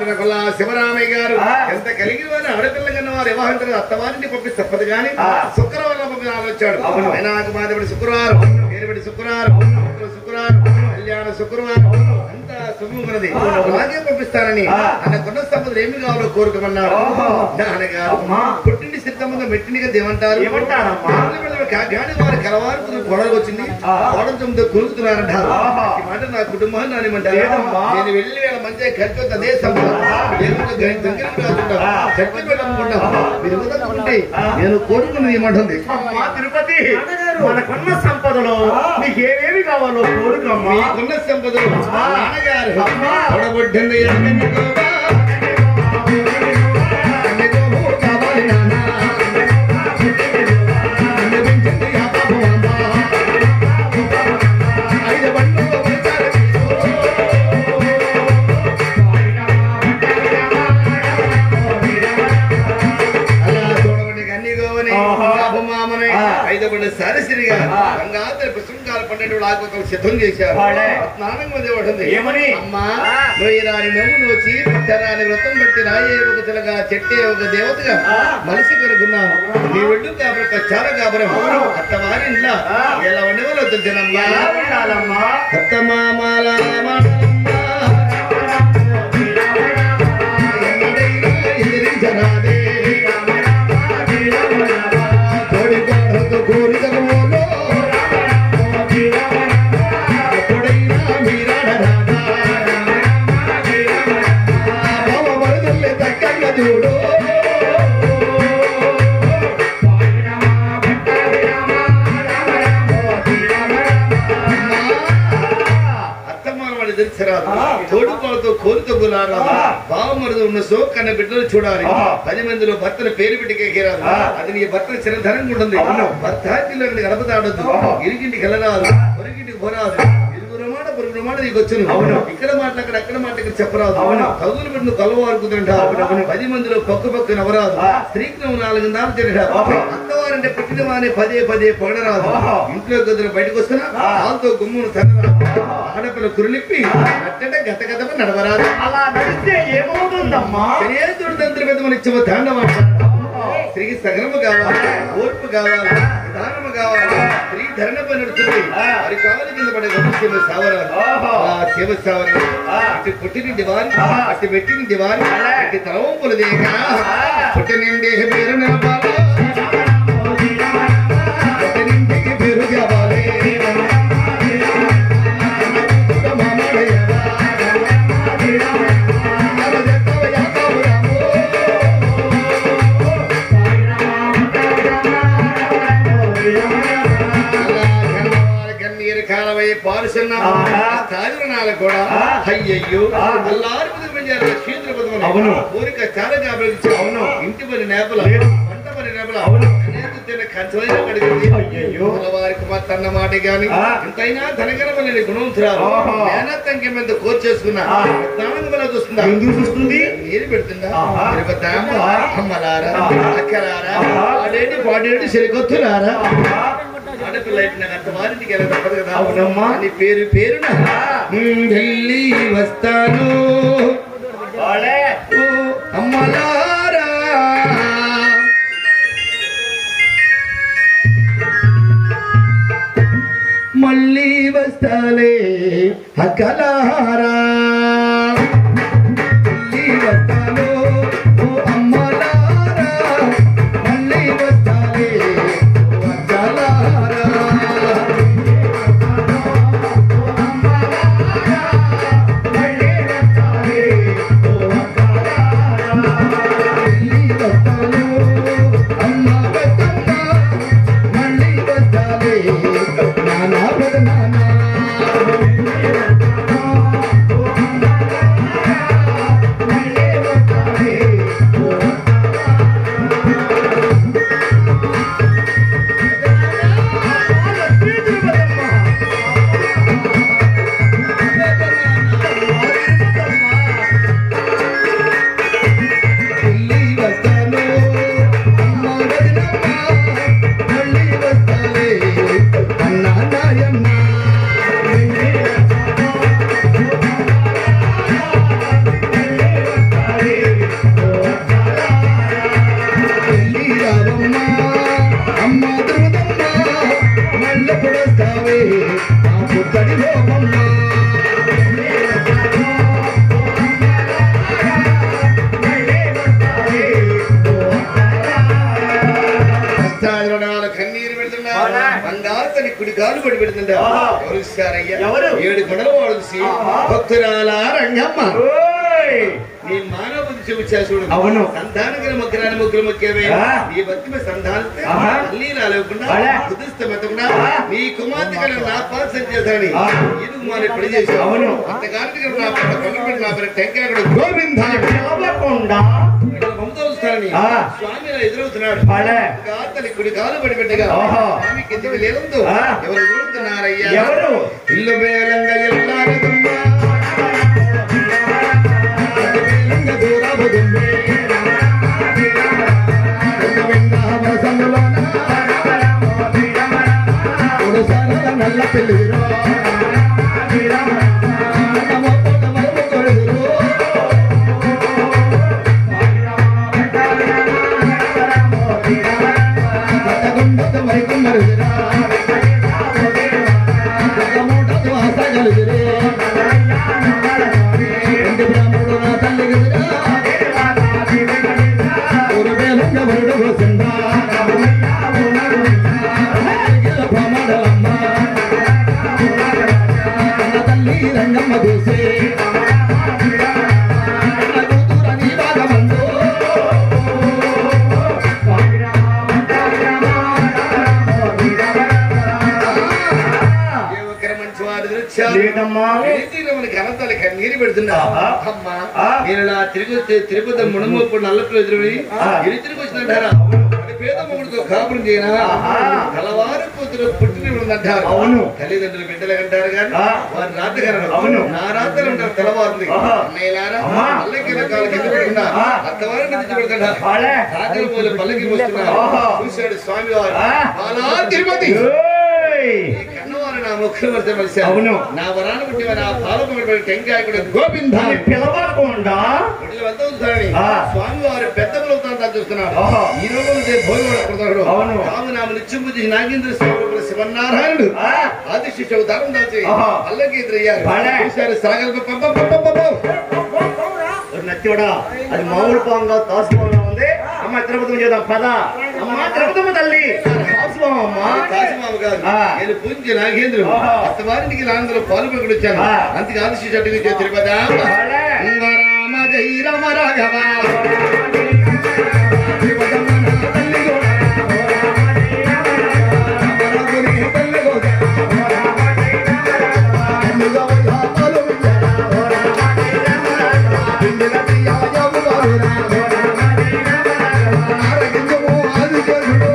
మన కొల్ల శివరామయ్య గారు ఆ. ఎంత కలిగిన వారు ఆడపిల్ల కన్నా వారు వివాహం తర్వాత అత్తవారిని పంపి తప్పదు కానీ ఆ. శుక్రవారం పంపి వచ్చాడు అవును. ఆయన నాకు మాధవుడి శుక్రవారం పేరుబడి శుక్రవారం శుక్ర శుక్రవారం కళ్యాణ శుక్రవారం అంతా శుభం ఉన్నది అలాగే పంపిస్తానని ఆ. ఆయన కొన్న సంపదలు ఏమి కావాలో కోరుకోమన్నారు ఓహో. నాన్నగారు అమ్మా. పుట్టింటి సిద్ధంగా మెట్టినిగా దేమంటారు ఏమంటారమ్మా? గాని వారు కలవారు గొడవలు వచ్చింది ఆ. గొడవతో కొరుకుతున్నారంటారు ఆహా. ఈ మాట నా కుటుంబాన్ని నానిమంటారు లేదమ్మా. నేను వెళ్ళి వేళ మంచిగా కలిసి అదే సంపద దేవుడు గ- దగ్గరికి రాకుండా ఆ. చట్నీ పెట్టనుకుంటా ఆహా. మీరు వదలకుంటే ఆ. నేను కోరుకున్నది ఏమంటుంది అమ్మా తిరుపతి మనకున్న సంపదలో నీకు ఏమేమి కావాలో కోరుకమ్మా మీకున్న సంపదలు అమ్మా. నాన్నగారు అమ్మా. తొడగొడ్డండి ఎనగెన్నుకోవా. ఎనగోవో కావాలి నాన్న. ఎనగెంచండి ఆ పాపం అమ్మా. ఐదు బండ్లు వచ్చారు అలా తోడగొడ్డికి అన్ని గోవని, ఆహా. పాపమామని, ఆ. ఐదు బండ్లు సరసిరిగా ఆ. గంగాధర పుష్పంకాలు పన్నెండు ఆకుకలు సిద్ధం చేశారు వాళ్ళే. స్నానం మీద ఉంటుంది ఏమని? అమ్మా ఆ. నువ్వు రాని నవ్వు నోచి పుట్టరాని వ్రతం బట్టి రాయే ఒక తెలగా చెట్టే ఒక దేవతగా ఆ. మనిషి కనుకున్నాను నీ ఒడ్డు కాబట్టి చాలా కాబరం అవును. అత్తవారి ఇంట్లో ఆ. ఎలా ఉండేవాళ్ళు తెలుసునమ్మా ఎలా ఉండాలమ్మా అత్తమామల మాటలమ్మా. ఎన్నడైనా ఎదిరించరాదే. కోడి కోడలతో కోరికలు మోలో. ఎప్పుడైనా మీరాడరాదా. బావ వరదల్లే దక్కగా చూడు అత్తమాన వాడు తెలిసిరాదు ఆ. తోడుకోలతో కోరిక గులారాదు ఆ. బావమరుదు ఉన్న సో కన్న బిడ్డలు చూడాలి ఆ. పది మందిలో భర్తను పేరు పెట్టికేరాదు ఆ. అది నీ భర్త చిరధనంగా ఉంటుంది అవును. భర్త ఇంటిలోకి గడప తాడద్దు ఓహో. ఇరిగింటికి వెళ్ళరాదు పొరిగింటికి పోరాదు ఇరుగురు మాట పొరుగురు మాట నీకు వచ్చును అవును. ఇక్కడ మాట అక్కడ అక్కడ మాట ఇక్కడ చెప్పరాదు అవును. కవులు పెట్టిన కలువ వాడుకుంటుంటారు అవును. పది మందిలో పక్క పక్క నవరాదు ఆ. స్త్రీకి నువ్వు నాలుగు నాలుగు తిరిగాడు ఓహో. అత్తవారంటే పుట్టిన వాని పదే పదే పొగడరాదు ఓహో. ఇంట్లో గదులు బయటకు వస్తున్నా ఆ. కాలుతో గుమ్మును తనరాదు ఆడపిల్ల కురులిప్పి అట్టట గత గతమ నడవరాదు అలా నడిస్తే ఏమవుతుందమ్మా శరీరుడు తంత్రి పెద్ద మన ఇచ్చమ తాండవ స్త్రీకి సగనము కావాలి ఓర్పు కావాలి నిదానము కావాలి స్త్రీ ధరణ పని నడుస్తుంది ఆ. అది కావాలి కింద పడే గొప్ప సేవ సావరాలు ఓహో. ఆ సేవ సావరాలు ఆ. అటు పుట్టిన దివారి ఆ. అటు పెట్టిన దివారి అలా. అటు తలవంపులు దేక ఆ. పుట్టినిండి పేరు నడపాలి పుట్టినింటికి పేరు కావాలి కన్నీరు కాలమై పారుసున్న ఆహా. స్థాయినాలు కూడా ఆ. అయ్యయ్యో ఆ. అల్లారు పదిమంది క్షేత్ర పదములు అవును. కోరిక చాలా కాబట్టి అవును. ఇంటి పని నేపల లేదు. పంట పని నేపల అవును. అనేక తిన్న కంచమైన కడిగింది అయ్యయ్యో. వారికి మత్తన్న మాట గాని ఆ. ఎంతైనా ధనగరమని గుణవంతురాలు ఓహో. మేనత్తంకి మీద కోర్ చేసుకున్నా ఆ. స్నానం వల్ల చూస్తుందా ఎందుకు చూస్తుంది నీరు పెడుతుందా ఆహా. తిరుపతాంబ, ఆ. అమ్మలారా ఆహా. అక్కలారా ఆహా. పాడేటి పాడేటి సరికొత్తులారా ఆహా. ఆడపిల్ల అయితే నాకు అంత వారింటికి వెళ్ళ తప్పదు కదా అవునమ్మా. అని పేరు పేరున ఉమ్, వెళ్ళి వస్తాను వాళ్ళే ఓ అమ్మలారా మళ్ళీ వస్తాలే అక్కలారా మళ్ళీ వస్తాను ఓ అమ్మలారా మళ్ళీ వస్తాలే ఓ అక్కలారా మళ్ళీ వస్తాను అమ్మ పెద్దమ్మ మళ్ళీ వస్తాలే నానా పెదనాన్న మళ్ళీ వస్తాలే పుత్తడి లోకమ్మ కష్టాలు నాలుగు కన్నీరు పెడుతున్నా అవునా? బంగారు కుడి కాలు పడి పెడుతుంటా ఆహా. ఎవరు ఇస్తారయ్యా ఎవరు? ఏడు కొండలు వాడుసి ఆహా. భక్తురాల రంగమ్మ ఓయ్! నీ మానవ బుద్ధి చూపించా చూడు అవును. సంతానగిన మొక్కరాని మొక్కలు మొక్కేవే ఆ. నీ భక్తి మీద సంతానిస్తే ఆహా. తల్లి రాలేకుండా అలా. బుద్ధిస్తే మెత్తకుండా ఆ. నీ కుమార్తె కలిగిన నా పాత్ర చేశాని ఆ. ఇది మరి పెళ్లి చేశావు అవును. అంతకానికి నా పట్ల కళ్ళు పెట్టి నా పేరు టెంకాయ అక్కడ గోవింద పిలవకుండా మమత వస్తానని ఆ. స్వామి ఇలా ఎదురవుతున్నాడు భలే. గాతలి కుడి కాలు పడి పెట్టగా ఆహా. స్వామి కిందికి లేదందు ఆ. ఎవరు ఎదురవుతున్నారయ్యా ఎవరు? ఇల్లు వేలంగా ఎల్లారదుమ్మా వేలంగా దూరవదుమ్మే నల్ల పెళ్ళిరో రంగమ్మ దూసే కూతురని భాగమందో ఏ ఒక్కరు మంచి వారు వచ్చారు లేదమ్మా మనకి ఘనతలు కన్నీరు పెడుతున్నా ఆహా. అమ్మా ఆ. నేను ఇలా తిరిగి వస్తే తిరుపతి మునమప్పుడు నల్లప్పుడు ఎదురు ఆ. ఎరి తిరిగి వచ్చినట్టారా అది పేద మొగుడితో కాపురం చేయనా ఆహా. కలవారు కూతురు పుట్టిన అంటారు అవును. తల్లిదండ్రులు బిడ్డలు అంటారు కానీ ఆ. వారి రాత్రిగారు అవును. నా రాత్రులు ఉంటారు తెల్లవారులు ఆహా. అన్నయ్యలారా అమ్మా. పల్లకి రకాల కింద పెడుతున్నా ఆ. అత్తవారిని తెచ్చి పెడుతున్నారు భలే. రాత్రి పోలే పల్లకి వస్తున్నారు ఆహా. చూశాడు స్వామి వారు ఆ. బాలా తిరుపతి ఓయ్! ఈ కన్నవారు నా ముఖం వస్తే మలిశారు. అవును. నా వరాన్ని పుట్టి నా పాలపడి టెంకాయ కూడా గోవింద దాన్ని పిలవకుండా వీళ్ళు వద్ద ఉంచాలని ఆ. స్వామి వారి పెద్ద బలవుతాను చూస్తున్నాడు ఆహా. ఈ రోజు భోజనం అవును. కావు నామ నిత్యం పూజి నాగేంద్ర స్వామి శివనారాయణుడు ఆ. ఆది శిష్యుడు ధరం దాచి ఆహా. అల్లకి ఎదురయ్యారు భలే. చూశారు సాగల్ పప్ప పప్ప పప్ప. నచ్చివడా అది మామూలు పాంగా తాసుపాంగా ఉంది అమ్మ తిరుపతి చేద్దాం పద అమ్మ తిరుపతమ్మ తల్లి తాసుపాం అమ్మ కాశీమామ కాదు ఆ. నేను పూజ నాగేంద్రుడు ఆహా. అత్తవారింటికి నాందరూ పాలు పక్కడు వచ్చాను ఆ. అందుకే ఆది శిష్యుడికి ఇచ్చే తిరుపతి భలే. రామ జై రామ రాఘవ తిరుపతమ్మ నా తల్లి గోడ. రామరాజుని తల్లి గోడ. కన్నుగా వయ్యా పాలు వియ్యరా. పిండిల తీయాయము బాలురా. ఆరగించము ఆదిశేషుడు.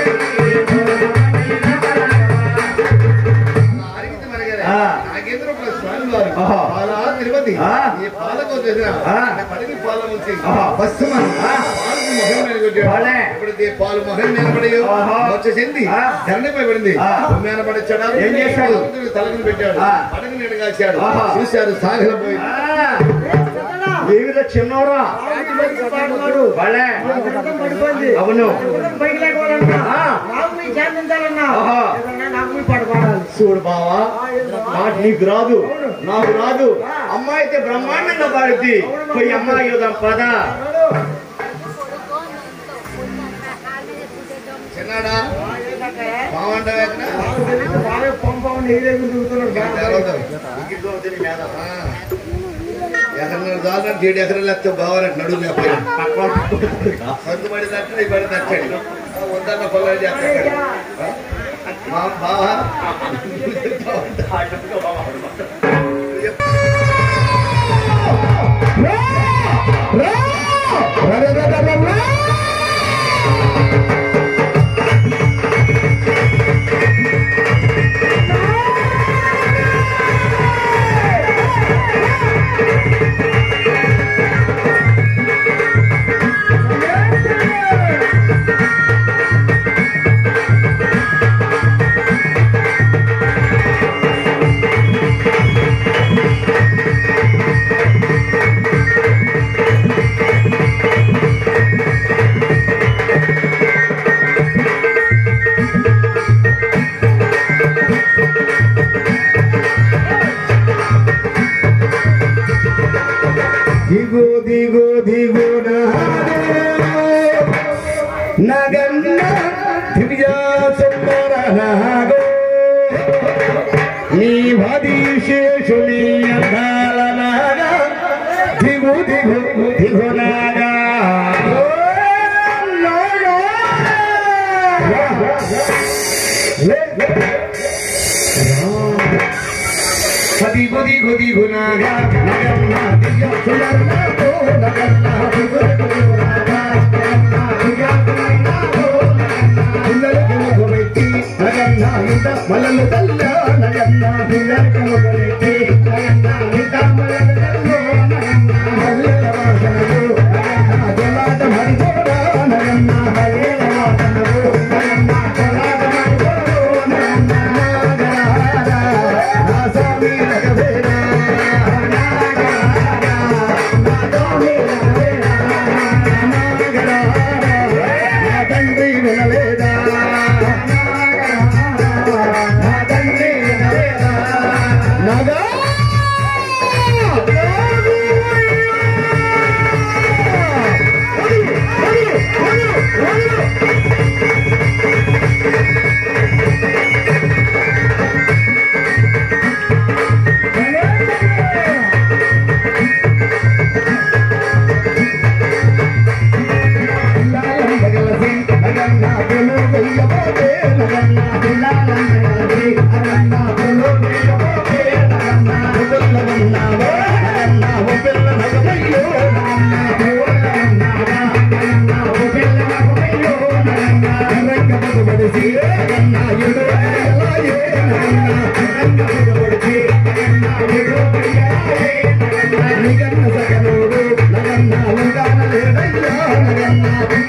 ఆరగించి మనగానే. ఆ. నాగేంద్ర ప్లస్ స్వామి వారు. ఆహా. పాలా తిరుపతి ఆ. ఈ పాలకు వచ్చేసిన ఆ. పడికి పాల ఉంచి ఆహా. బస్సు మన పాలకు మొహం మీద కొట్టాడు. భలే. ఇప్పుడు ఈ పాలు మొహం నిలబడి ఆహా. వచ్చేసింది ఆ. దండపై పడింది ఆ. మీద పడిచ్చాడు ఏం చేశాడు? తలకుని పెట్టాడు ఆ. పడగ నీడ కాచాడు ఆహా. చూశాడు సాగర పోయి ఆ, ఏమిదో చిన్నవరా భలే అవును ఆ. ఆహా. చూడు బావా మాట నీకు రాదు నాకు రాదు అమ్మాయి అయితే బ్రహ్మాండంగా పాడుద్ది పోయి అమ్మాయి యుధం పద చిన్నాడా బాగుంటావు ఎక్కడ ఎకరన్నర దాకా ఏడు ఎకరాలు లేకపోతే బావాలంటే నడువు లేకపోయి సందు పడి తట్టడి పడి తట్టడి వద్దన్న పొలాలు చేస్తాడు మా బావా ఆ దిగు దిగు నగన్న దివ్య సుందర నాగో నీ భదీశేషుని అందాల నాగా దిగు దిగు దిగు నాగా దిగు దిగు దిగు నాగా నగన్న దివ్య సుందర నాగో నగన్న దిగు దిగు నాగా పిల్లలకి మొగబెట్టి నగన్న ఇంత మలలు తల్ల నగన్న పిల్లలకి మొగబెట్టి నగన్న ఇంత మలలు తల్ల మల్లెల వాసనలు నగన్న జలాట మరిపోరా నగన్న హరేల వాసనలు నగన్న జలాట మరిపోరా నగన్న నాగరారా నా స్వామి నగవేరా నాగరారా నా స్వామి నగవేరా నాగరారా నా తండ్రి వినలేదా నా తండ్రి వినలేదా నగా నిగన్న సగనుడు నగన్న లంగాన లేడయ్యా నగన్న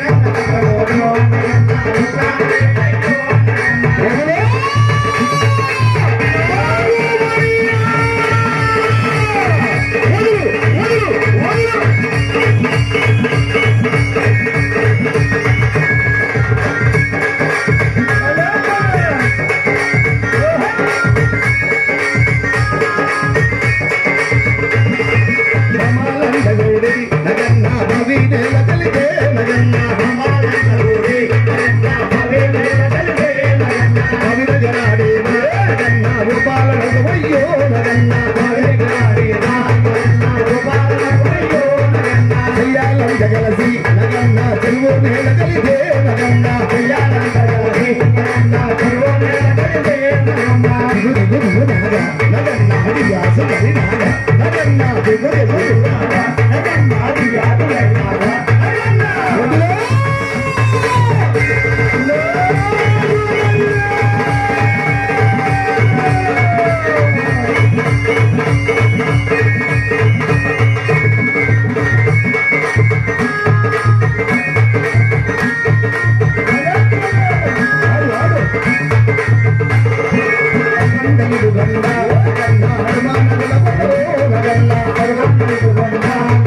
రమాలందగూడి నగన్న భవి నెల కలిగే నగన్న రమాలందగూడి నగన్న భవి నెల కలిగే నగన్న భవి నగరాడి నగన్న రూపాల నగవయ్యో నగన్న భవి నగరాడి నగన్న రూపాల నగవయ్యో నగన్న చెయ్యాలందగలసి నగన్న చెరువు నెల కలిగే నగన్న చెయ్యాలందగలసి నగన్న చెరువు నెల కలిగే నగన్న దిగు దిగు దిగు నాగ నగన్న హరియాసు హరి నాగ నగన్న దిగు దిగు దిగు నాగ నగన్న హరియాసు హరి నాగ నగన్న వదిలే గండ గండ హనుమాన గండ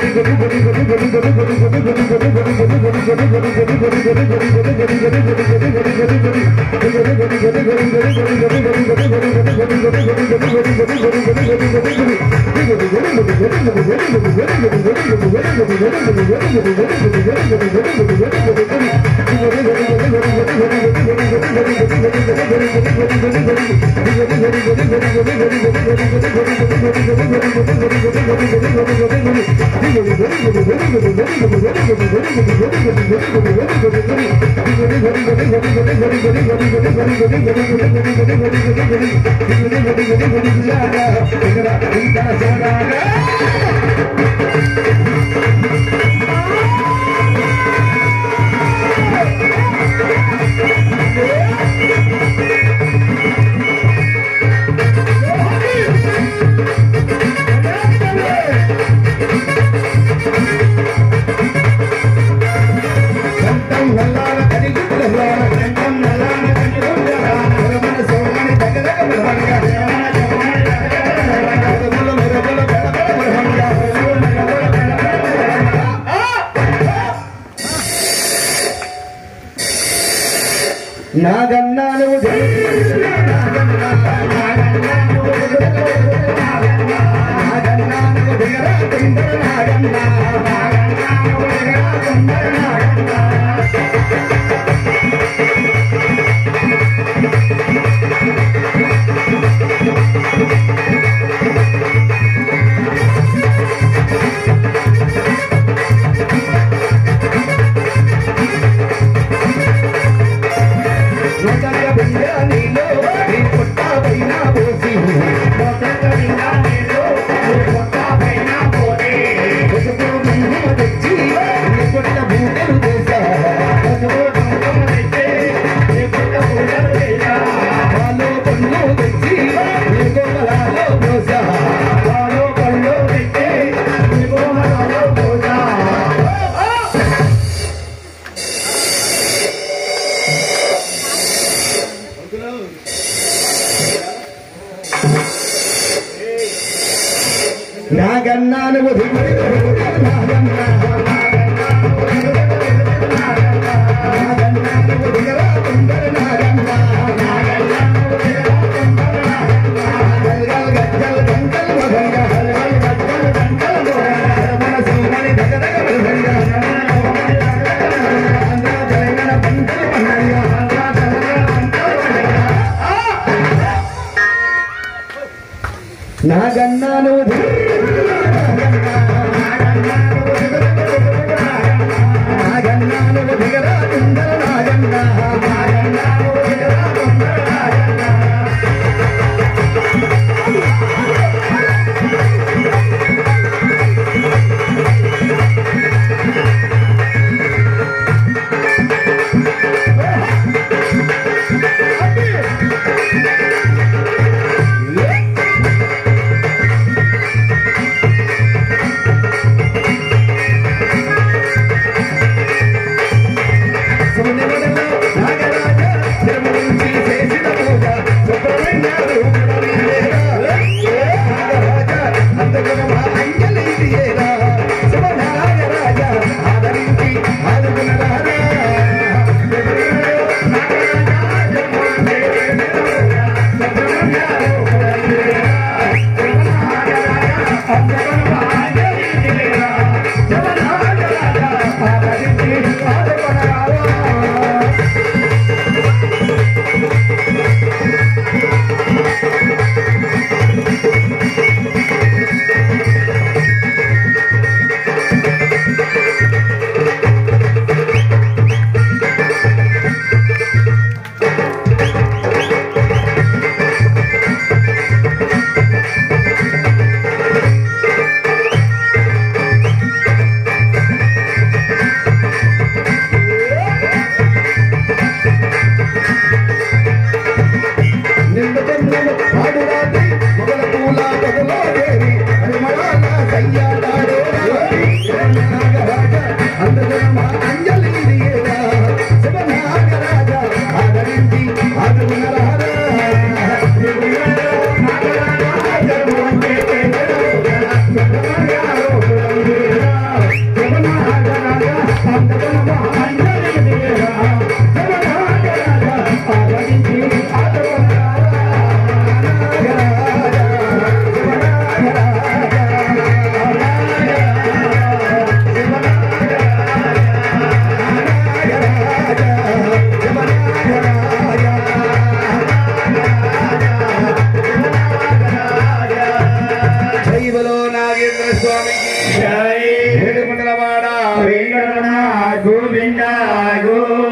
నాగన్నా నువ్వు నీలో నీ పుట్ట పైన పోసి పసుపు కుంకుమ తెచ్చి నీ పుట్ట బూటలు చేశా పాలు పళ్ళు తెచ్చి నీ గోమలాలో పోసా నాగన్నా నువ్వు దిగుడి నాగన్నా నాగన్నా నువ్వు దిగరా తుందర నాగన్నా గల్గల్ గజ్జల్ గంటల్ మగంగా గల్గల్ గజ్జల్ గంటల్ మగంగా మన సోమని దగదగ మగంగా ఆంధ్ర తెలంగాణ పంటలు మగంగా ఆంధ్ర తెలంగాణ పంటలు మగంగా నాగన్నా నువ్వు నాగన్నా నువ్వు దిగరా తుందర నాగన్నా నాగన్నా నువ్వు దిగరా తుందర నాగన్నా సుమనివలలో నాగరాజ తిరుమలించి చేసిన పూజ సుబ్రహ్మణ్య రూపుడని లేరా నాగరాజ అంతగుణమా అంజలి తీయరా శుభ నాగరాజ ఆదరించి ఆదుకునరారా సుబ్రహ్మణ్య రూపుడని లేరా అంతగుణమా అంజలి తీయరా శుభ నాగరాజ ఆదరించి ఆదుకునరారా నిండు కన్నులు ఆడు రాత్రి మొగల పూల పొదలో చేరి పరిమళాల సయ్యాడాడు శివనాగరాజ అందుగుణమా అంజలి దియేరా శివనాగరాజ ఆదరించి ఆదుకునరారా నాగరాజ జై ఏడుకొండలవాడ వెంకటరమణ గోవింద గోవింద